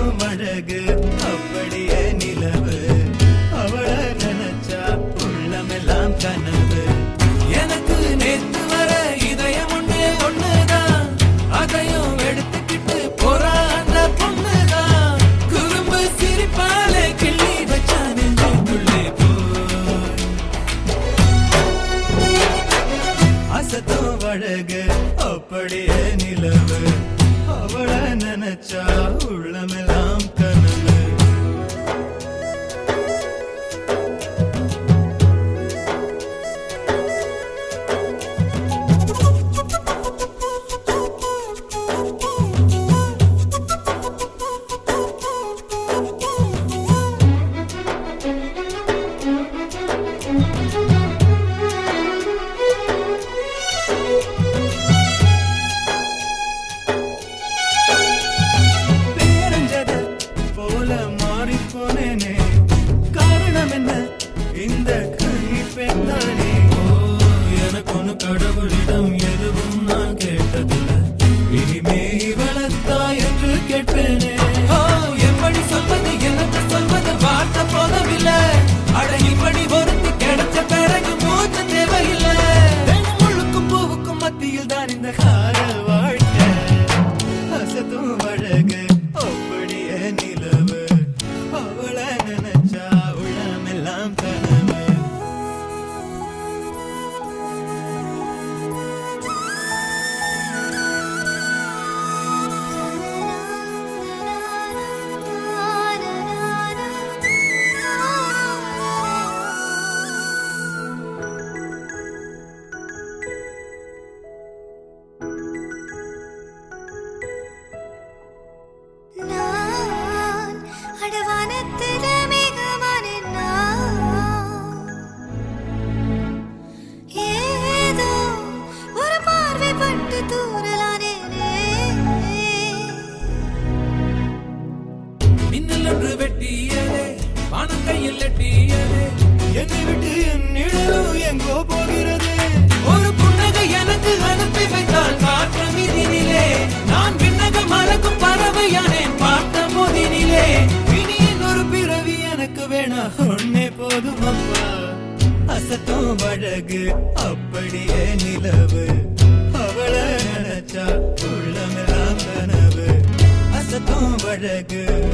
அசத்தும் அழகு அப்படியே நிலவு அவள நினைச்சா உள்ளமெல்லாம் கனவு எனக்கு நேத்து வர இதயம் ஒண்ணே ஒண்ணுதான் அதையும் எடுத்துக்கிட்டு போறா அந்த பொண்ணுதான் குறும்பு சிரிப்பாலே கிள்ளி வச்சா நெஞ்சுக்குள்ளே போய் அசத்தும் அழகு அப்படியே நிலவு அவள நினைச்சா உள்ளமெல்லாம் கனவு பேரஞ்சத போல மாறிப் போனேனே காரணம் என்ன இந்த கனி பெண்தானே ஓ எனக்கு ஒண்ணு கடவுளிடம் எதுவும் நான் கேட்டதில்லை இனிமே இவளத்தா என்று கேட்பேனே ஓ எப்படி சொல்வது எனக்கு சொல்வது வார்த்தை போதவில்லை அட இப்படி ஒருத்தி கிடைச்ச பிறகு மூச்சு தேவையில்லை தினம் முழுக்கும் பூவுக்கும் மத்தியில் தான் இந்த கார வாழ்க்கை அசத்தும் அழகு அப்படியே நிலவு அவள நினைச்சா உள்ளமெல்லாம் கனவு நான் அடவானத்தில மேகமான நான். ஏதோ ஒரு பார்வை பட்டு தூரலானேனே. மின்னல் ஒன்று வெட்டியதே வானம் கையில் எட்டியதே என்னை விட்டு என் நிழலும் எங்கோ போகிறது ஒரு புன்னகை எனக்கு அனுப்பி வைத்தால் காற்ற மீதினிலே நான் விண்ணக மறக்கும் பறவையானேன் பார்த்த போதினிலே இனி ஒரு பிறவி எனக்கு வேணா ஒன்னே போதும் அப்பா அசத்தும் அழகு அப்படியே நிலவு அவள நினைச்சா உள்ளமெல்லாம் கனவு அசத்தும் அழகு